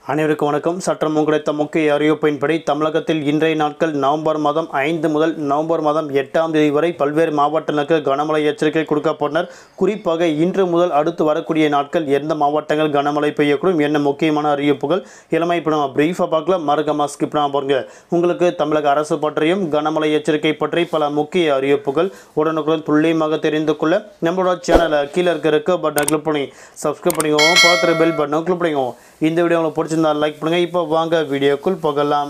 அனைவருக்கும் வணக்கம் சற்றம் கிடைத்த முக்கிய அறிவிப்பின்படி தமிழகத்தில் இன்றைய நாட்கள் நவம்பர் மாதம் ஐந்து முதல் நவம்பர் மாதம் எட்டாம் தேதி வரை பல்வேறு மாவட்டங்களுக்கு கனமழை எச்சரிக்கை கொடுக்கப்பட்டனர் குறிப்பாக இன்று முதல் அடுத்து வரக்கூடிய நாட்கள் எந்த மாவட்டங்கள் கனமழை பெய்யக்கூடும் என்ன முக்கியமான அறிவிப்புகள் இளமை இப்போ நம்ம பிரீஃபாக பார்க்கலாம் மறக்காம ஸ்கிப் பண்ணாம பாருங்க உங்களுக்கு தமிழக அரசு பற்றியும் கனமழை எச்சரிக்கை பற்றி பல முக்கிய அறிவிப்புகள் உடனுக்குடன் துல்லியமாக தெரிந்து கொள்ள நம்மளோட சேனலை கீழே இருக்க இருக்க பட்டனை கிளிக் பண்ணி சப்ஸ்கிரைப் பண்ணிக்கோங்க பார்த்துட்டு பெல் பட்டனை கிளிக் பண்ணிக்கோங்க இந்த வீடியோ உங்களுக்கு பிடிச்சிருந்தா லைக் பண்ணுங்கள் இப்போ வாங்க வீடியோக்குள் போகலாம்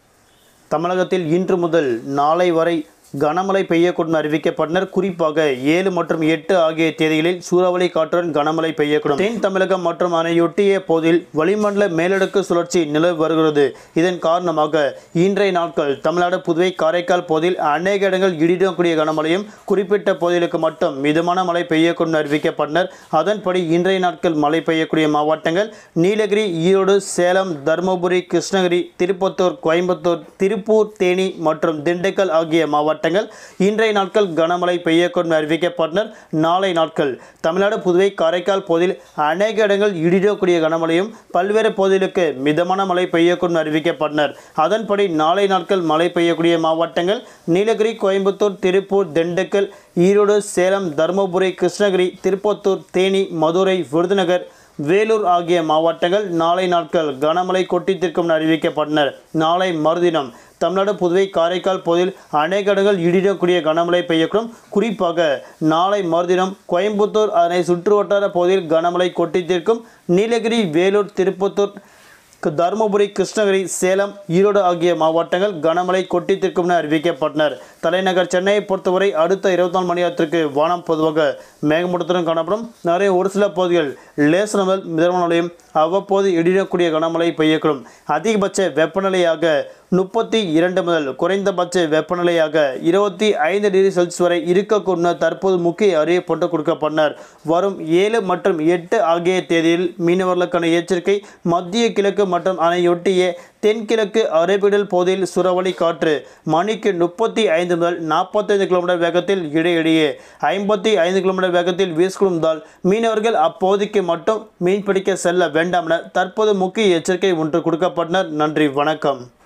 தமிழகத்தில் இன்று முதல் நாளை வரை கனமழை பெய்யக்கூடும் அறிவிக்கப்பட்டனர் குறிப்பாக ஏழு மற்றும் எட்டு ஆகிய தேதிகளில் சூறாவளி காற்றுடன் கனமழை பெய்யக்கூடும் தென் தமிழகம் மற்றும் அதனையொட்டிய போதில் வளிமண்டல மேலடுக்கு சுழற்சி நிலவி வருகிறது இதன் காரணமாக இன்றைய நாட்கள் தமிழ்நாடு புதுவை காரைக்கால் பகுதியில் அநேக இடங்கள் இடிடக்கூடிய கனமழையும் குறிப்பிட்ட பகுதிகளுக்கு மட்டும் மிதமான மழை பெய்யக்கூடும் அறிவிக்கப்பட்டனர் அதன்படி இன்றைய நாட்கள் மழை பெய்யக்கூடிய மாவட்டங்கள் நீலகிரி ஈரோடு சேலம் தருமபுரி கிருஷ்ணகிரி திருப்பத்தூர் கோயம்புத்தூர் திருப்பூர் தேனி மற்றும் திண்டுக்கல் ஆகிய மாவட்டங்கள் இன்றைய நாட்கள் கனமழை பெய்யக்கூடும் அறிவிக்கப்பட்டனர் நாளை நாட்கள் தமிழ்நாடு புதுவை காரைக்கால் பகுதியில் அநேக இடங்கள் இடிடக்கூடிய கனமழையும் பல்வேறு பகுதிகளுக்கு மிதமான மழை பெய்யக்கூடும் அறிவிக்கப்பட்டனர் அதன்படி நாளை நாட்கள் மழை பெய்யக்கூடிய மாவட்டங்கள் நீலகிரி கோயம்புத்தூர் திருப்பூர் திண்டுக்கல் ஈரோடு சேலம் தருமபுரி கிருஷ்ணகிரி திருப்பத்தூர் தேனி மதுரை விருதுநகர் வேலூர் ஆகிய மாவட்டங்கள் நாளை நாட்கள் கனமழை கொட்டித்திருக்கும் அறிவிக்கப்பட்டனர் நாளை மறுதினம் தமிழ்நாடு புதுவை காரைக்கால் பகுதியில் அநேக இடங்கள் இடிடக்கூடிய கனமழை பெய்யக்கூடும் குறிப்பாக நாளை மறுதினம் கோயம்புத்தூர் அதனை சுற்றுவட்டார பகுதியில் கனமழை கொட்டித்திருக்கும் நீலகிரி வேலூர் திருப்பத்தூர் க- தருமபுரி கிருஷ்ணகிரி சேலம் ஈரோடு ஆகிய மாவட்டங்கள் கனமழை கொட்டித்திருக்கும் என அறிவிக்கப்பட்டனர் தலைநகர் சென்னையை பொறுத்தவரை அடுத்த இருபத்தி நாலு மணி நேரத்திற்கு வானம் பொதுவாக மேகமூட்டத்துடன் காணப்படும் நிறைய ஒரு சில பகுதிகள் லேசர் முதல் மிதமான மழையும் அவ்வப்போது இடிடக்கூடிய கனமழை பெய்யக்கூடும் அதிகபட்ச வெப்பநிலையாக முப்பத்தி இரண்டு முதல் குறைந்தபட்ச வெப்பநிலையாக இருபத்தி ஐந்து டிகிரி செல்சியஸ் வரை இருக்கக்கூடும் என தற்போது முக்கிய அறிவிப்பு கொடுக்கப்பட்டனர் வரும் ஏழு மற்றும் எட்டு ஆகிய தேதியில் மீனவர்களுக்கான எச்சரிக்கை மத்திய கிழக்கு மற்றும் அதனையொட்டிய தென்கிழக்கு அரபிடல் பகுதியில் சுறவழி காற்று மணிக்கு முப்பத்தி ஐந்து முதல் நாற்பத்தைந்து கிலோமீட்டர் வேகத்தில் இடையிடையே ஐம்பத்தி ஐந்து கிலோமீட்டர் வேகத்தில் வீசுகிறதால் மீனவர்கள் அப்பகுதிக்கு மட்டும் மீன்பிடிக்க செல்ல வேண்டாம் என தற்போது முக்கிய எச்சரிக்கை ஒன்று கொடுக்கப்பட்டனர் நன்றி வணக்கம்